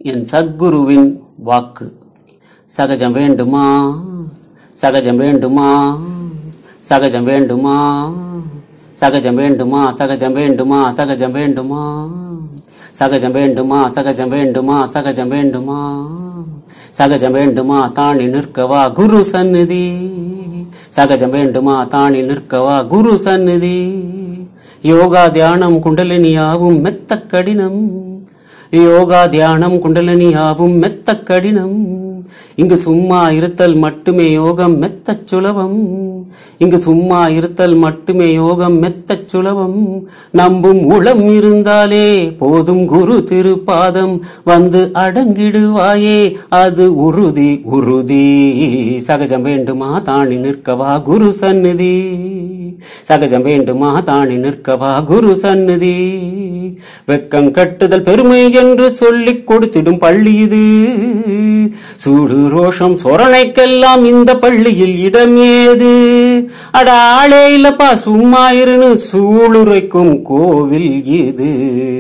என் சத்குருவின் வாக்கு சகஜம் வேண்டுமா சகஜம் வேண்டுமா சகஜம் வேண்டுமா சகஜம் வேண்டுமா சகஜம் வேண்டுமா சகஜம் வேண்டுமா சகஜம் வேண்டுமா சகஜம் வேண்டுமா சகஜம் வேண்டுமா சகஜம் வேண்டுமா தானி நிற்கவா குரு சந்நிதி சகஜம் வேண்டுமா தானி நிற்கவா குரு சந்நிதி யோகா தியானம் குண்டலினியாவும் மெத்த கடினம் யோகா தியானம் குண்டலினியாவும் மெத்த கடினம் இங்கு சும்மா இருத்தல் மட்டுமே யோகம் மெத்தச் சுலபம் இங்கு சும்மா இருத்தல் மட்டுமே யோகம் மெத்தச் சுலபம் நம்பும் உளம் இருந்தாலே போதும் குரு திருப்பாதம் வந்து அடங்கிடுவாயே அது உறுதி உறுதி சகஜம் வேண்டுமா தானி நிற்கவா குரு சந்நிதி சகஜம் வேண்டுமா தானி நிற்கவா குரு சந்நிதி வெக்கம் கட்டுதல் பெருமை என்று சொல்லிக் கொடுத்திடும் பள்ளி இது சூடு ரோஷம் சொரணைக்கெல்லாம் இந்த பள்ளியில் இடம் ஏது அட ஆளே இல்லப்பா சும்மா இருன்னு சூளுரைக்கும் கோவில் இது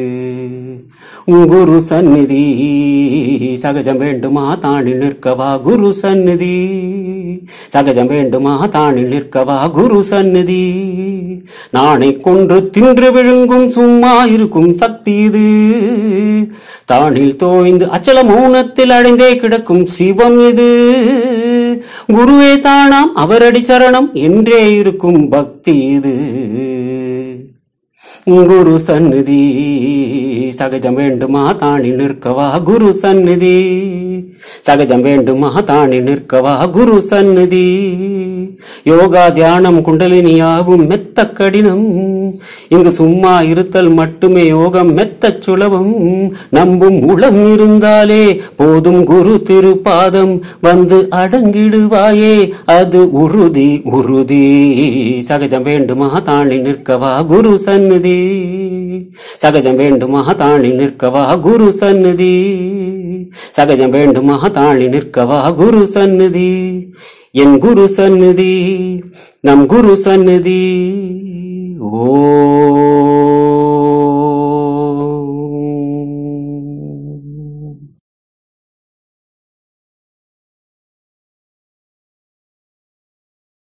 குரு சந்நிதி சகஜம் வேண்டுமா தானி நிற்கவா குரு சந்நிதி சகஜம் வேண்டுமா தானி நிற்கவா குரு சந்நிதி நாணை கொன்று தின்று விழுங்கும் சும்மா இருக்கும் சக்தி இது தானில் தோய்ந்து அச்சல மௌனத்தில் அடைந்தே கிடக்கும் சிவம் இது குருவே தானாம் அவரடி சரணம் என்றே இருக்கும் பக்தி இது குரு சந்நிதி சகஜம் வேண்டுமா தானி நிற்கவா குரு சந்நிதி சகஜம் வேண்டுமா தானி நிற்கவா குரு சந்நிதி யோகா தியானம் குண்டலினியாவும் மெத்த கடினம் இங்கு சும்மா இருத்தல் மட்டுமே யோகம் மெத்தச் சுலபம் நம்பும் உளம் இருந்தாலே போதும் குரு திருப்பாதம் வந்து அடங்கிடுவாயே அது உறுதி உறுதி சகஜம் வேண்டுமா தானி நிற்கவா குரு சந்நிதி சகஜம் வேண்டுமா தானி நிற்கவா குரு சந்நிதி சகஜம் வேண்டுமா தானி நிற்கவா குரு சந்நிதி என் குரு சந்நிதி நம் குரு சந்நிதி ஓ